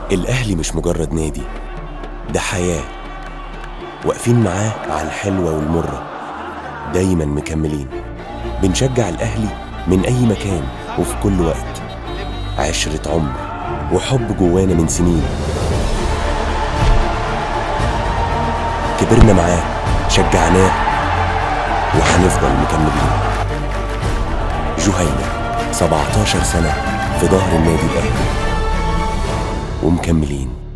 الأهلي مش مجرد نادي ده حياة واقفين معاه على الحلوة والمرة دايما مكملين بنشجع الأهلي من أي مكان وفي كل وقت عشرة عمر وحب جوانا من سنين كبرنا معاه شجعناه وهنفضل مكملين جهينة 17 سنة في ظهر النادي الأهلي ومكملين